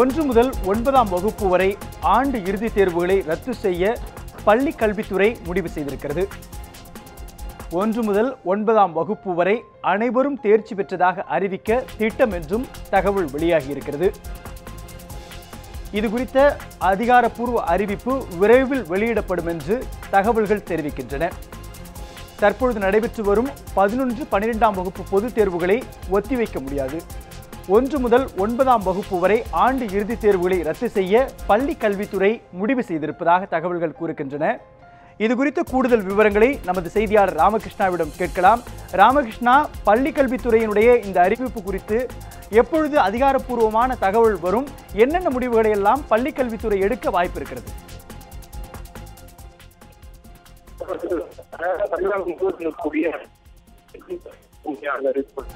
ஒன்று முதல் ஒன்பதாம் வகுப்பு வரை ஆண்டு இறுதித் தேர்வுகளை ரத்து செய்ய பள்ளி கல்வித்துறை முடிவு செய்திருக்கிறது ஒன்று முதல் ஒன்பதாம் வகுப்பு வரை அனைவரும் தேர்ச்சி பெற்றதாக அறிவிக்க திட்டம் என்றும் தகவல் வெளியாகியிருக்கிறது இது குறித்த அதிகாரப்பூர்வ அறிவிப்பு விரைவில் வெளியிடப்படும் என்று தகவல்கள் தெரிவிக்கின்றன தற்பொழுது நடைபெற்று வரும் பதினொன்று பன்னிரெண்டாம் வகுப்பு பொதுத் தேர்வுகளை ஒத்திவைக்க முடியாது ஒன்று முதல் ஒன்பதாம் வகுப்பு வரை ஆண்டு இறுதித் தேர்வுகளை ரத்து செய்ய பள்ளி கல்வித்துறை முடிவு செய்திருப்பதாக தகவல்கள் கூறுகின்றன இது குறித்த கூடுதல் விவரங்களை நமது செய்தியாளர் ராமகிருஷ்ணாவிடம் கேட்கலாம் ராமகிருஷ்ணா பள்ளி கல்வித்துறையினுடைய இந்த அறிவிப்பு குறித்து எப்பொழுது அதிகாரப்பூர்வமான தகவல் வரும் என்னென்ன முடிவுகளை எல்லாம் பள்ளி கல்வித்துறை எடுக்க வாய்ப்பு இருக்கிறது தமிழ்நாடு முழுவதும் இருக்கக்கூடிய உண்மையான ரிப்போர்ட்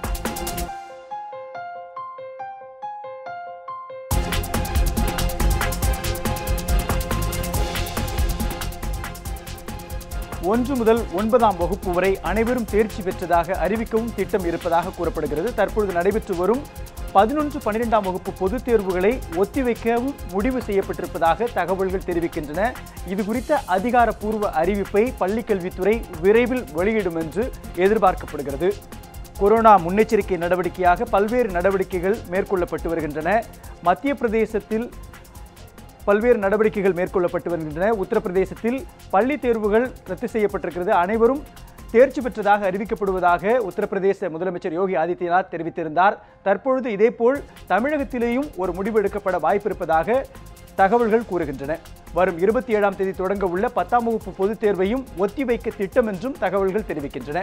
ஒன்று முதல் ஒன்பதாம் வகுப்பு வரை அனைவரும் தேர்ச்சி பெற்றதாக அறிவிக்கவும் திட்டம் இருப்பதாக கூறப்படுகிறது தற்பொழுது நடைபெற்று வரும் பதினொன்று பன்னிரெண்டாம் வகுப்பு பொதுத் தேர்வுகளை ஒத்திவைக்கவும் முடிவு செய்யப்பட்டிருப்பதாக தகவல்கள் தெரிவிக்கின்றன இது குறித்த அதிகாரப்பூர்வ அறிவிப்பை பள்ளிக்கல்வித்துறை விரைவில் வெளியிடும் என்று எதிர்பார்க்கப்படுகிறது கொரோனா முன்னெச்சரிக்கை நடவடிக்கையாக பல்வேறு நடவடிக்கைகள் மேற்கொள்ளப்பட்டு வருகின்றன மத்திய பிரதேசத்தில் பல்வேறு நடவடிக்கைகள் மேற்கொள்ளப்பட்டு வருகின்றன உத்தரப்பிரதேசத்தில் பள்ளி தேர்வுகள் ரத்து செய்யப்பட்டிருக்கிறது அனைவரும் தேர்ச்சி பெற்றதாக அறிவிக்கப்படுவதாக உத்தரப்பிரதேச முதலமைச்சர் யோகி ஆதித்யநாத் தெரிவித்திருந்தார் தற்பொழுது இதேபோல் தமிழகத்திலேயும் ஒரு முடிவு எடுக்கப்பட வாய்ப்பிருப்பதாக தகவல்கள் கூறுகின்றன வரும் இருபத்தி ஏழாம் தேதி தொடங்க உள்ள பத்தாம் வகுப்பு பொதுத் தேர்வையும் ஒத்திவைக்க திட்டம் என்றும் தகவல்கள் தெரிவிக்கின்றன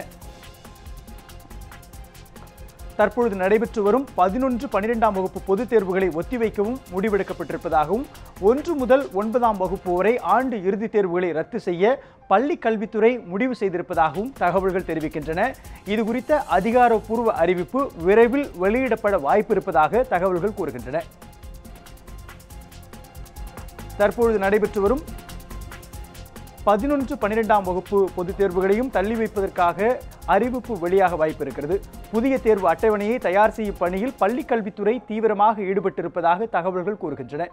தற்பொழுது நடைபெற்று வரும் பதினொன்று பன்னிரெண்டாம் வகுப்பு பொதுத் தேர்வுகளை ஒத்திவைக்கவும் முடிவெடுக்கப்பட்டிருப்பதாகவும் ஒன்று முதல் ஒன்பதாம் வகுப்பு வரை ஆண்டு இறுதித் தேர்வுகளை ரத்து செய்ய பள்ளி கல்வித்துறை முடிவு செய்திருப்பதாகவும் தகவல்கள் தெரிவிக்கின்றன இது குறித்த அதிகாரப்பூர்வ அறிவிப்பு விரைவில் வெளியிடப்பட வாய்ப்பு இருப்பதாக தகவல்கள் கூறுகின்றன தற்பொழுது நடைபெற்று வரும் பதினொன்று பன்னிரெண்டாம் வகுப்பு பொதுத் தேர்வுகளையும் தள்ளி வைப்பதற்காக அறிவிப்பு வெளியாக வாய்ப்பு இருக்கிறது புதிய தேர்வு அட்டவணையை தயார் செய்யும் பணியில் பள்ளிக் கல்வித்துறை தீவிரமாக ஈடுபட்டிருப்பதாக தகவல்கள் கூறுகின்றன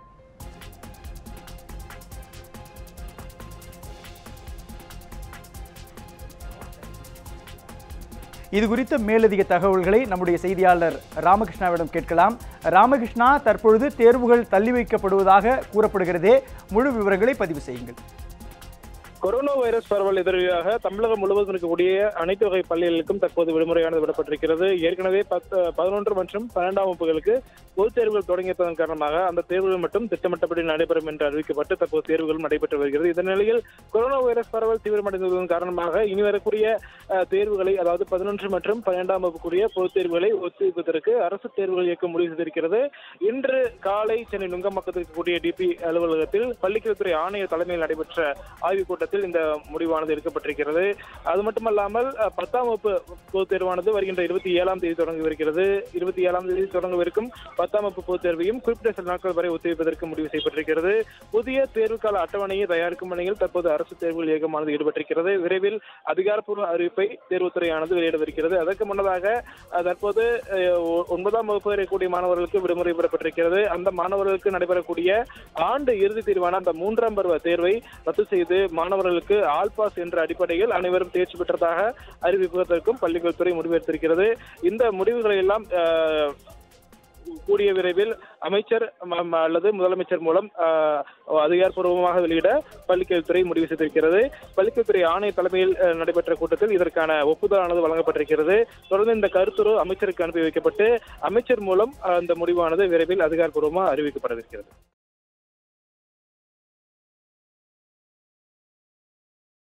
இது குறித்த மேலதிக தகவல்களை நம்முடைய செய்தியாளர் ராமகிருஷ்ணாவிடம் கேட்கலாம் ராமகிருஷ்ணா தற்பொழுது தேர்வுகள் தள்ளி வைக்கப்படுவதாக கூறப்படுகிறதே முழு விவரங்களை பதிவு செய்யுங்கள் கொரோனா வைரஸ் பரவல் எதிராக தமிழகம் முழுவதும் இருக்கக்கூடிய அனைத்து வகை பள்ளிகளுக்கும் தற்போது விடுமுறையானது விடப்பட்டிருக்கிறது ஏற்கனவே பத்து பதினொன்று மற்றும் பன்னெண்டாம் வகுப்புகளுக்கு பொதுத் தேர்வுகள் தொடங்கியதன் காரணமாக அந்த தேர்வுகள் மட்டும் திட்டமிட்டபடி நடைபெறும் என்று அறிவிக்கப்பட்டு தற்போது தேர்வுகள் நடைபெற்று வருகிறது இந்த நிலையில் கொரோனா வைரஸ் பரவல் தீவிரமடைந்ததன் காரணமாக இனி வரக்கூடிய அஹ், தேர்வுகளை அதாவது பதினொன்று மற்றும் பன்னெண்டாம் வகுப்புக்குரிய பொதுத் தேர்வுகளை ஒத்திவைப்பதற்கு அரசு தேர்வுகள் இயக்கம் முடிவு செய்திருக்கிறது இன்று காலை சென்னை நுங்கம்பாக்கத்தில் இருக்கக்கூடிய டிபி அலுவலகத்தில் பள்ளிக்கல்வித்துறை ஆணையர் தலைமையில் நடைபெற்ற ஆய்வுக் கூட்டத்தில் இந்த முடிவானது எடுக்கப்பட்டிருக்கிறது அது மட்டுமல்லாமல் அஹ், பத்தாம் வகுப்பு பொதுத் தேர்வானது வருகின்ற இருபத்தி ஏழாம் தேதி தொடங்கவிருக்கிறது இருபத்தி ஏழாம் தேதி தொடங்கவிருக்கும் பத்தாம் வகுப்பு பொதுத் தேர்வையும் குறிப்பிட்ட சில நாட்கள் வரை ஒத்திவைப்பதற்கு முடிவு செய்யப்பட்டிருக்கிறது புதிய தேர்வுக்கால அட்டவணையை தயாரிக்கும் பணியில் தற்போது அரசு தேர்வுகள் இயக்கமானது ஈடுபட்டிருக்கிறது விரைவில் அதிகாரப்பூர்வ அறிவிப்பை தேர்வுத்துறையானது வெளியிடவிருக்கிறது அதற்கு முன்னதாக அஹ், தற்போது அஹ், ஒ- ஒன்பதாம் வகுப்பு வரை கூடிய மாணவர்களுக்கு விடுமுறை விடப்பட்டிருக்கிறது அந்த மாணவர்களுக்கு நடைபெறக்கூடிய ஆண்டு இறுதி தேர்வான அந்த மூன்றாம் பருவ தேர்வை ரத்து செய்து மாணவர்களுக்கு ஆல் பாஸ் என்ற அடிப்படையில் அனைவரும் தேர்ச்சி பெற்றதாக அறிவிப்பதற்கும் பள்ளிக்கல்வித்துறை முடிவெடுத்திருக்கிறது இந்த முடிவுகளை எல்லாம் அஹ், கூடிய விரைவில் அமைச்சர் ம- ம- அல்லது முதலமைச்சர் மூலம் அஹ், அதிகாரப்பூர்வமாக வெளியிட பள்ளிக்கல்வித்துறை முடிவு செய்திருக்கிறது பள்ளிக்கல்வித்துறை ஆணைய தலைமையில் அஹ், நடைபெற்ற கூட்டத்தில் இதற்கான ஒப்புதலானது வழங்கப்பட்டிருக்கிறது தொடர்ந்து இந்த கருத்துரு அமைச்சருக்கு அனுப்பி வைக்கப்பட்டு அமைச்சர் மூலம் அஹ், இந்த முடிவானது விரைவில் அதிகாரப்பூர்வமாக அறிவிக்கப்படவிருக்கிறது